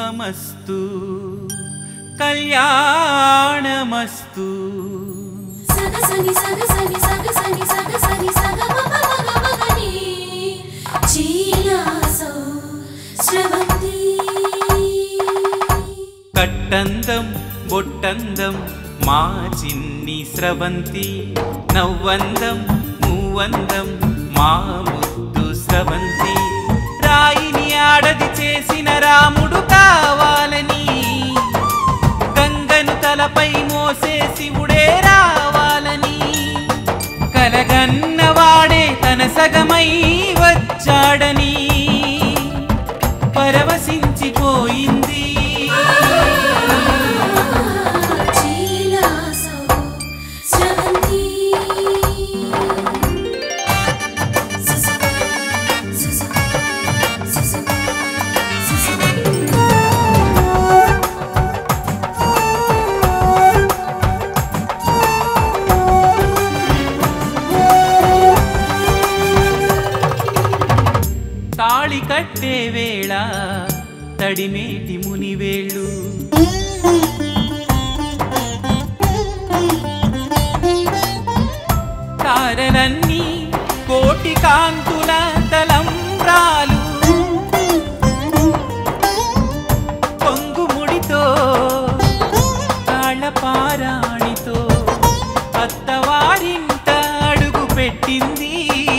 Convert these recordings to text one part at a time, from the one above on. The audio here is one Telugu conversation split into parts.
శుభమస్తు కళ్యాణమస్తు సగ సని సగ సని సగ సని సగ సని సగ మగ మగ మగని చీలాసో స్రవంతి కట్టందం బొట్టందం మా చిన్ని స్రవంతి నవ్వందం మూవందం మా ముద్దు స్రవంతి రాయిని ఆడది చేసిన రాముడు కావాలని గంగను తలపై మోసే శివుడే రావాలని కలగన్నవాడే తన సగమై వచ్చాడని పరవశించిపోయింది చీలాసో స్రవంతి సుసు సుసు సుసు సుసు తాళి కట్టే వేళ తడిమేటి మునివేళ్ళు తారలన్నీ కోటి కాంతుల తలంబ్రాలు పొంగు ముడితో తాళపారాణితో అత్తవారింట అడుగు పెట్టింది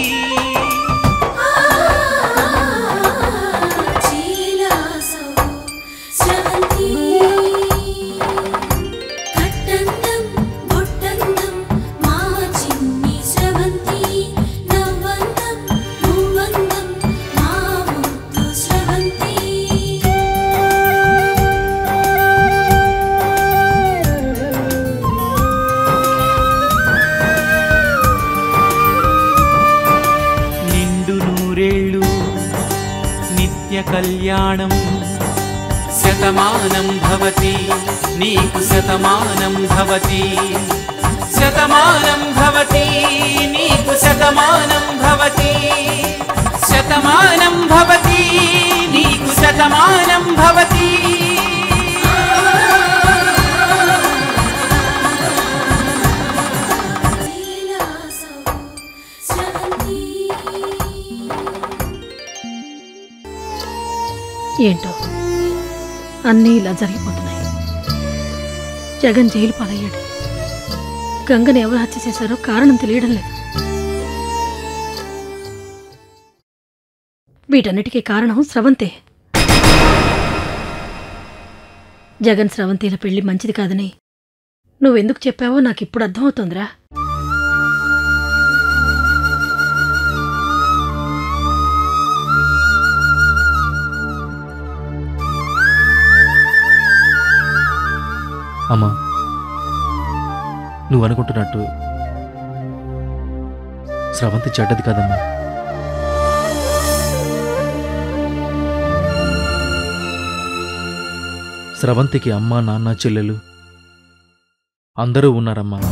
చీలాసో స్రవంతి కట్టందం బొట్టందం మా చిన్ని స్రవంతి నవ్వందం మూవందం మా ముద్దు స్రవంతి నిండు నూరేళ్ళు నిత్య కళ్యాణం శతమానం భవతి నీకు శతమానం భవతి శతమానం భవతి నీకు శతమానం భవతి శతమానం భవతి నీకు శతమానం భవతి చీలాసో స్రవంతి ఏంటో అన్నీ ఇలా జరిగిపోతున్నాయి జగన్ జైలు పాలయ్యాడు గంగని ఎవరు హత్య చేశారో కారణం తెలియడం లేదు వీటన్నిటికీ కారణం స్రవంతే జగన్ స్రవంతిల పెళ్లి మంచిది కాదని నువ్వెందుకు చెప్పావో నాకు ఇప్పుడు అర్థమవుతోందిరా అమ్మా నువ్వు అనుకుంటున్నట్టు స్రవంతి చెడ్డది కాదమ్మా స్రవంతికి అమ్మ నాన్న చెల్లెలు అందరూ ఉన్నారమ్మా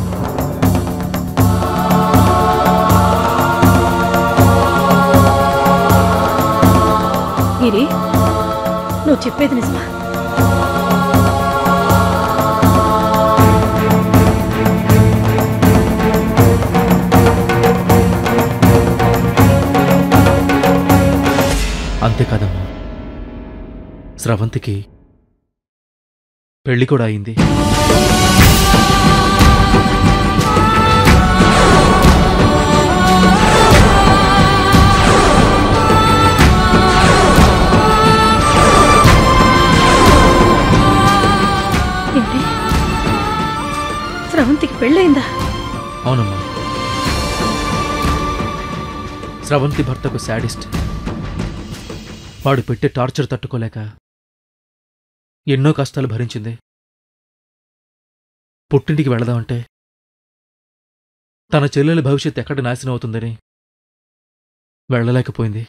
గిరి నువ్వు చెప్పేది నిజమా అంతేకాదమ్మా స్రవంతికి పెళ్లి కూడా అయింది ఏంటి స్రవంతికి పెళ్ళయిందా అవునమ్మా స్రవంతి భర్తకు శాడిస్ట్ వాడు పెట్టే టార్చర్ తట్టుకోలేక ఎన్నో కష్టాలు భరించింది పుట్టింటికి వెళదామంటే తన చెల్లెల భవిష్యత్తు ఎక్కడ నాశనం అవుతుందని వెళ్ళలేకపోయింది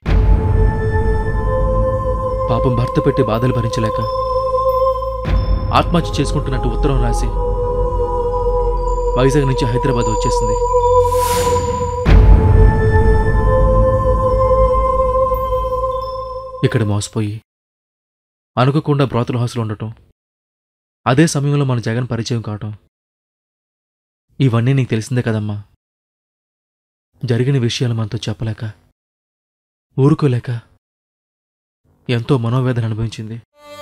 పాపం భర్త పెట్టి బాధలు భరించలేక ఆత్మహత్య చేసుకుంటున్నట్టు ఉత్తరం రాసి వైజాగ్ నుంచి హైదరాబాద్ వచ్చేసింది ఇక్కడ మోసపోయి అనుకోకుండా బ్రాతుల హౌస్లో ఉండటం అదే సమయంలో మన జగన్ పరిచయం కావటం ఇవన్నీ నీకు తెలిసిందే కదమ్మా జరిగిన విషయాలు మనతో చెప్పలేక ఊరుకోలేక ఎంతో మనోవేదన అనుభవించింది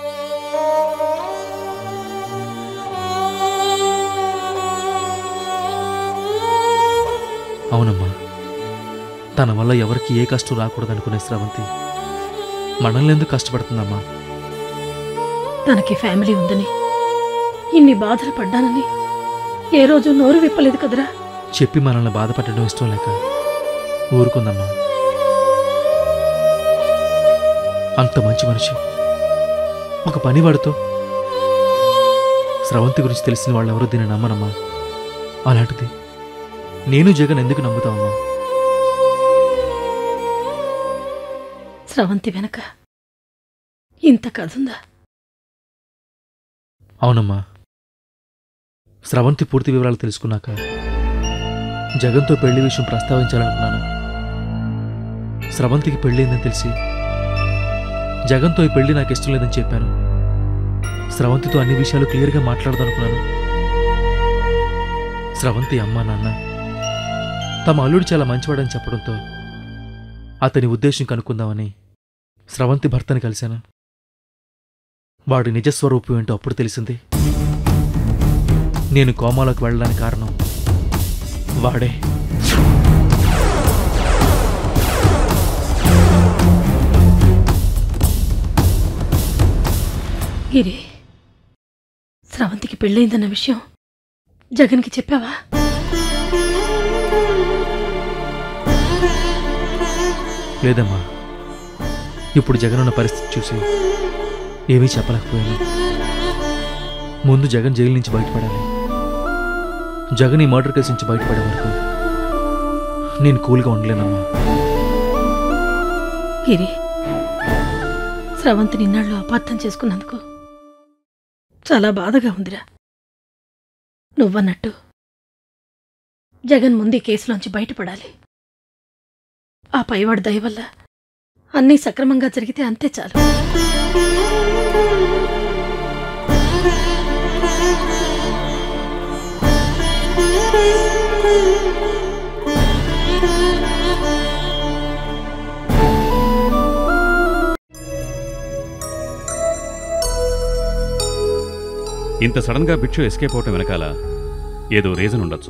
అవునమ్మా తన వల్ల ఎవరికి ఏ కష్టం రాకూడదనుకునే స్రవంతి మనల్ని ఎందుకు కష్టపడుతుందమ్మా తనకి ఫ్యామిలీ ఉందని ఇన్ని బాధలు పడ్డానని ఏ రోజు నోరు విప్పలేదు కదరా చెప్పి మనల్ని బాధపడడం ఇష్టం లేక ఊరుకుందమ్మా అంత మంచి మనిషి ఒక పనివాడితో స్రవంతి గురించి తెలిసిన వాళ్ళు ఎవరు దీన్ని నమ్మనమ్మా అలాంటిది నేను జగన్ ఎందుకు నమ్ముతామమ్మా స్రవంతి వెనక ఇంత కథ ఉందా అవునమ్మా స్రవంతి పూర్తి వివరాలు తెలుసుకున్నాక జగన్తో పెళ్లి విషయం ప్రస్తావించాలనుకున్నాను స్రవంతికి పెళ్ళయిందని తెలిసి జగన్తో ఈ పెళ్లి నాకు ఇష్టం లేదని చెప్పాను స్రవంతితో అన్ని విషయాలు క్లియర్గా మాట్లాడదనుకున్నాను స్రవంతి అమ్మా నాన్న తమ అల్లుడు చాలా మంచివాడని చెప్పడంతో అతని ఉద్దేశం కనుక్కుందామని స్రవంతి భర్తని కలిశాను వాడి నిజస్వరూపం ఏంటో అప్పుడు తెలిసింది నేను కోమాలోకి వెళ్ళడానికి కారణం వాడే గిరి స్రవంతికి పెళ్ళయిందన్న విషయం జగన్కి చెప్పావా లేదమ్మా ఇప్పుడు జగన్ ఉన్న పరిస్థితి చూసి ఏమీ చెప్పలేకపోయాను ముందు జగన్ జైలు నుంచి బయటపడాలి జగన్ ఈ మర్డర్ కేసు నుంచి బయటపడే వరకు నేను కూల్గా ఉండలేనమ్మా గిరి స్రవంతి నిన్నాళ్ళు అపార్థం చేసుకున్నందుకు చాలా బాధగా ఉందిరా నువ్వన్నట్టు జగన్ ముందు ఈ కేసులోంచి బయటపడాలి ఆ పైవాడి దయ వల్ల అన్నీ సక్రమంగా జరిగితే అంతే చాలు ఇంత సడన్గా బిచ్చు ఎస్కేప్ అవటం వెనకాల ఏదో రీజన్ ఉండొచ్చు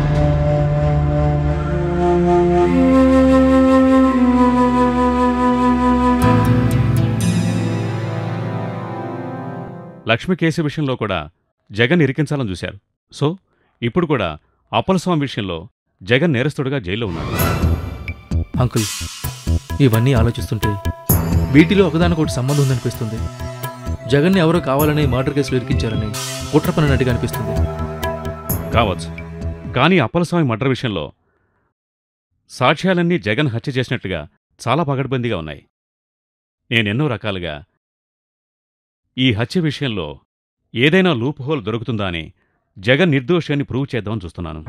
లక్ష్మి కేసు విషయంలో కూడా జగన్ ఇరికించాలని చూశారు సో ఇప్పుడు కూడా అప్పలస్వామి విషయంలో జగన్ నేరస్తుడిగా జైల్లో ఉన్నారు అంకుల్ ఇవన్నీ ఆలోచిస్తుంటే వీటిలో ఒకదానికొకటి సంబంధం ఉందనిపిస్తుంది జగన్ని ఎవరో కావాలని మర్డర్ కేసులో ఇరికించారని కుట్ర పనినట్టుగా అనిపిస్తుంది కావచ్చు కానీ అప్పలస్వామి మర్డర్ విషయంలో సాక్ష్యాలన్నీ జగన్ హత్య చేసినట్టుగా చాలా పగడ్బందీగా ఉన్నాయి నేనెన్నో రకాలుగా ఈ హత్య విషయంలో ఏదైనా లూప్ హోల్ దొరుకుతుందా అని జగన్ నిర్దోషి అని ప్రూవ్ చేద్దామని చూస్తున్నాను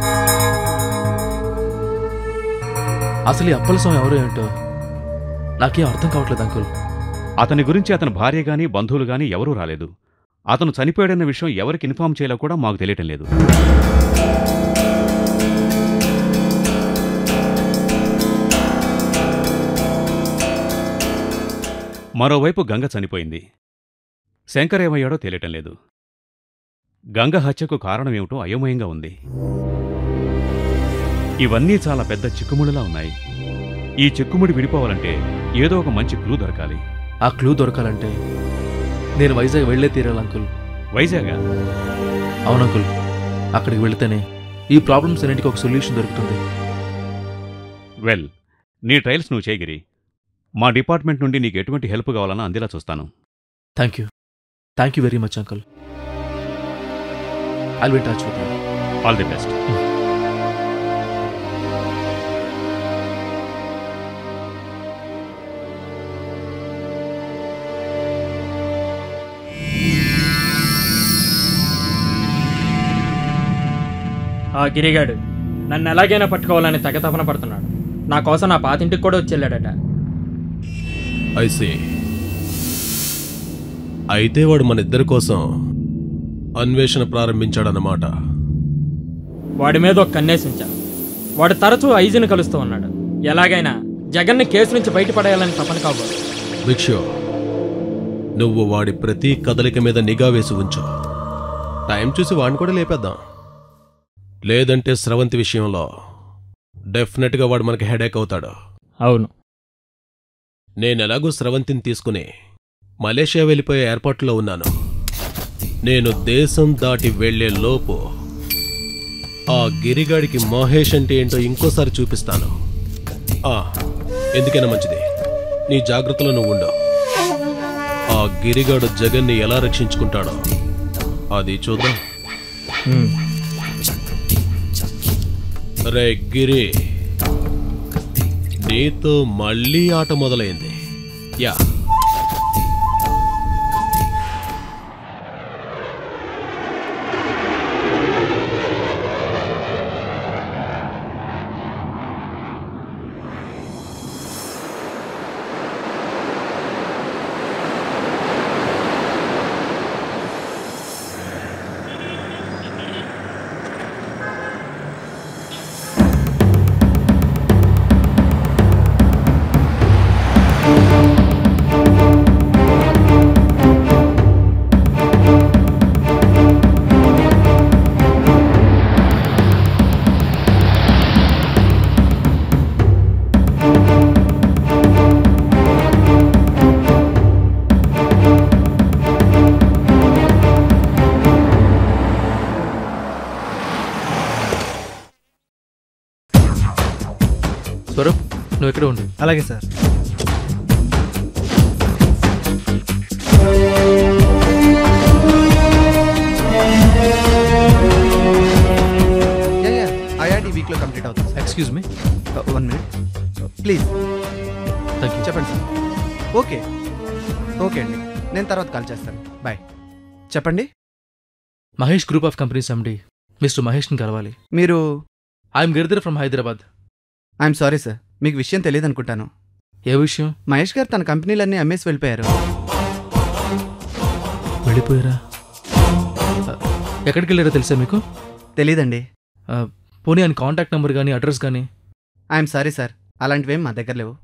అసలు ఈ అప్పలస్వామి ఎవరో ఏంటో నాకేం అర్థం కావట్లేదు అంకుల్ అతని గురించి అతని భార్య గాని బంధువులు గాని ఎవరూ రాలేదు అతను చనిపోయాడన్న విషయం ఎవరికి ఇన్ఫామ్ చేయాలో కూడా మాకు తెలియటం లేదు మరోవైపు గంగ చనిపోయింది శంకర్ ఏమయ్యాడో తెలియటం లేదు గంగ హత్యకు కారణమేమిటో అయోమయంగా ఉంది ఇవన్నీ చాలా పెద్ద చిక్కుముడిలా ఉన్నాయి ఈ చిక్కుముడి విడిపోవాలంటే ఏదో ఒక మంచి క్లూ దొరకాలి ఆ క్లూ దొరకాలంటే నేను వైజాగ్ వెళ్లే తీరాలి అంకుల్ వైజాగా అవును అంకుల్ అక్కడికి వెళితేనే ఈ ప్రాబ్లమ్స్ అన్నింటికి ఒక సొల్యూషన్ దొరుకుతుంది వెల్ నీ ట్రయల్స్ నువ్వు చేయగిరి మా డిపార్ట్మెంట్ నుండి నీకు ఎటువంటి హెల్ప్ కావాలన్నా అందేలా చూస్తాను thank you thank you very much uncle I will touch with you all the best ఆ గిరిగాడు నన్ను ఎలాగైనా పట్టుకోవాలని తెగతపన పడుతున్నాడు నా కోసం నా పాతింటికి కూడా వచ్చి వెళ్ళాడట ఐ సీ అయితే వాడు మన ఇద్దరి కోసం అన్వేషణ ప్రారంభించాడన్నమాట వాడి మీద ఒక కన్నేసించా వాడు తరచూ ఐజీని కలుస్తూ ఉన్నాడు ఎలాగైనా జగన్ని కేసు నుంచి బయటపడేయాలని తపన కాబోదు భిక్షు నువ్వు వాడి ప్రతి కదలిక మీద నిఘా వేసి ఉంచు టైం చూసి వాడిని కూడా లేపేద్దాం లేదంటే స్రవంతి విషయంలో డెఫినెట్గా వాడు మనకి హెడేక్ అవుతాడు అవును నేనెలాగూ స్రవంతిని తీసుకుని మలేషియా వెళ్ళిపోయే ఏర్పాట్లో ఉన్నాను నేను దేశం దాటి వెళ్లే లోపు ఆ గిరిగాడికి మహేష్ అంటే ఏంటో ఇంకోసారి చూపిస్తాను ఆ ఎందుకైనా మంచిది నీ జాగ్రత్తలో నువ్వు ఉండు ఆ గిరిగాడు జగన్ని ఎలా రక్షించుకుంటాడో అది చూద్దాం ఉమ్. రే గిరి నీతో మళ్ళీ ఆట మొదలైంది యా స్వరూప్ నువ్వు ఎక్కడ ఉండు అలాగే సార్ ఐఆర్టీ వీక్లో కంప్లీట్ అవుతుంది excuse me sir one minute please thank you చెప్పండి సార్ ఓకే ఓకే అండి నేను తర్వాత కాల్ చేస్తాను బాయ్ చెప్పండి Mahesh group of companies MD mister మహేష్ని కలవాలి మీరు I'm Giridhar from Hyderabad I'm sorry sir మీకు విషయం తెలియదు అనుకుంటాను ఏ విషయం మహేష్ గారు తన కంపెనీలన్నీ అమ్మేసి వెళ్ళిపోయారు వెళ్ళిపోయారా ఆ, ఎక్కడికి వెళ్ళారో తెలుసా మీకు తెలీదండి ఆ, పోనీ ఆయన కాంటాక్ట్ నెంబర్ కానీ అడ్రస్ కానీ ఐఎమ్ సారీ సార్ అలాంటివేం మా దగ్గర లేవు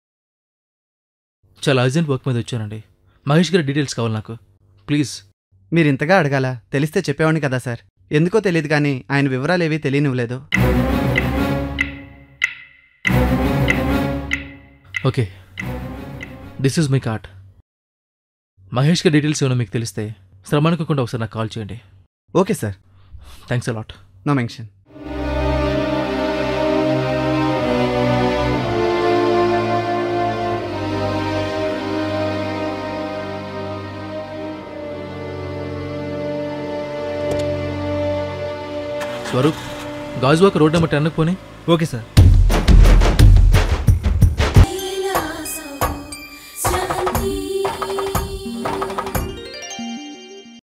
చాలా అర్జెంట్ వర్క్ మీద వచ్చానండి మహేష్ గారి డీటెయిల్స్ కావాలి నాకు ప్లీజ్ మీరు ఇంతగా అడగాల తెలిస్తే చెప్పేవాడిని కదా సార్ ఎందుకో తెలియదు కానీ ఆయన వివరాలేవి తెలియనివ్వలేదు okay this is my card Mahesh గారి డీటెయిల్స్ ఏమైనా మీకు తెలిస్తే శ్రమ అనుకోకుండా ఒకసారి నాకు కాల్ చేయండి okay sir thanks a lot no mention Swaroop Gajuwaka road number టెన్కి పోనీ ఓకే సార్